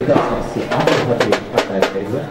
D'accord, c'est un peu rapide, pas très faible.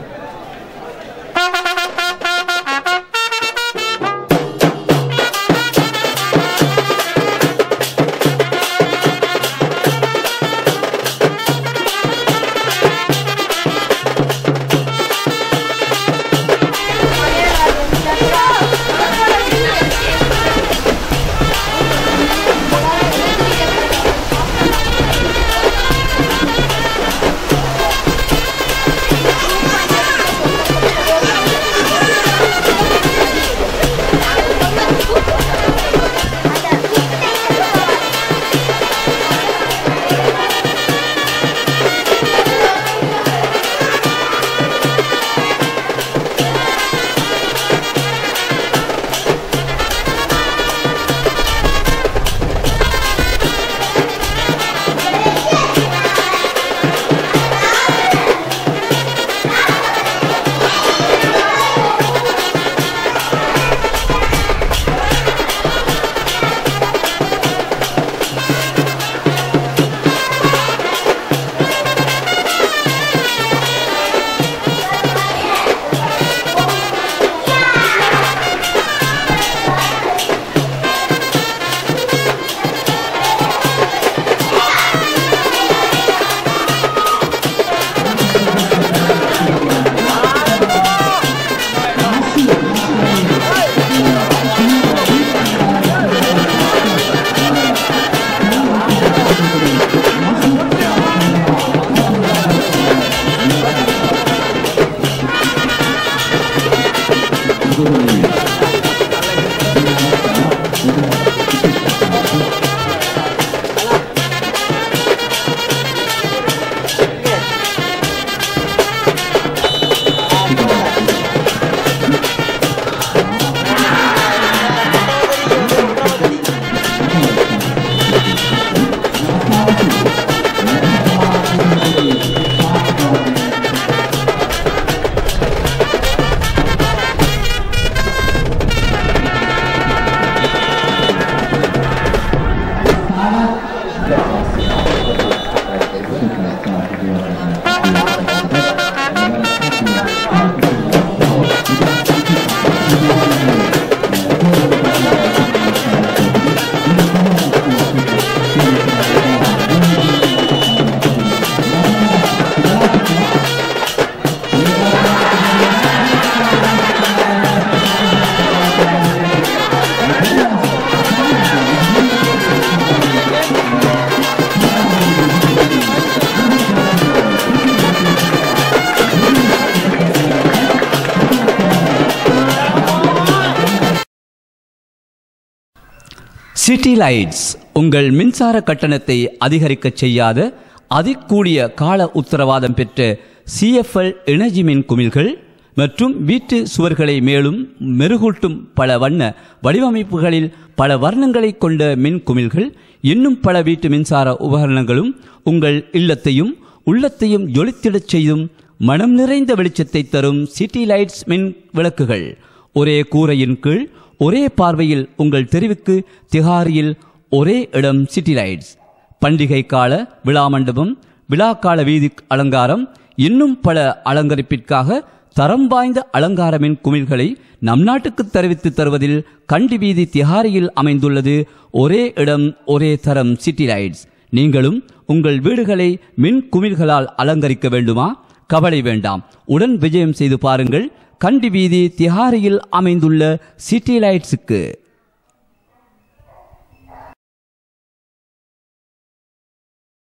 City lights உங்கள் மின்சார கட்டணத்தை அதிகரிக்கச் செய்யாத அதிகூடிய கால உத்தரவாதம் பெற்ற சிஎஃப்எல் எனர்ஜி மின் குமிழ்கள் மற்றும் வீட்டு சுவர்களை மேலும் மெருகூட்டும் பல வண்ண வடிவமைப்புகளில் பல வர்ணங்களை கொண்ட மின் குமிழ்கள் இன்னும் பல வீட்டு மின்சார உபகரணங்களும் உங்கள் இல்லத்தையும் உள்ளத்தையும் ஜொலித்திடச் செய்யும் மனம் நிறைந்த வெளிச்சத்தை தரும் சிட்டி லைட்ஸ் மின் விளக்குகள் ஒரே கூரையின் கீழ் ஒரே பார்வையில் உங்கள் தெருவுக்கு திகாரியில் ஒரே இடம் சிட்டி லைட்ஸ் பண்டிகை கால விழா மண்டபம் விழாக்கால வீதி அலங்காரம் இன்னும் பல அலங்கரிப்பிற்காக தரம் வாய்ந்த அலங்கார மின் குமிழ்களை நம் நாட்டுக்கு தெரிவித்து தருவதில் கண்டி வீதி திகாரியில் அமைந்துள்ளது ஒரே இடம் ஒரே தரம் சிட்டி லைட்ஸ் நீங்களும் உங்கள் வீடுகளை மின் குமிழ்களால் அலங்கரிக்க வேண்டுமா கவலை வேண்டாம் உடன் விஜயம் செய்து பாருங்கள் கண்டி வீதி திஹாரியில் அமைந்துள்ள சிட்டி லைட்ஸுக்கு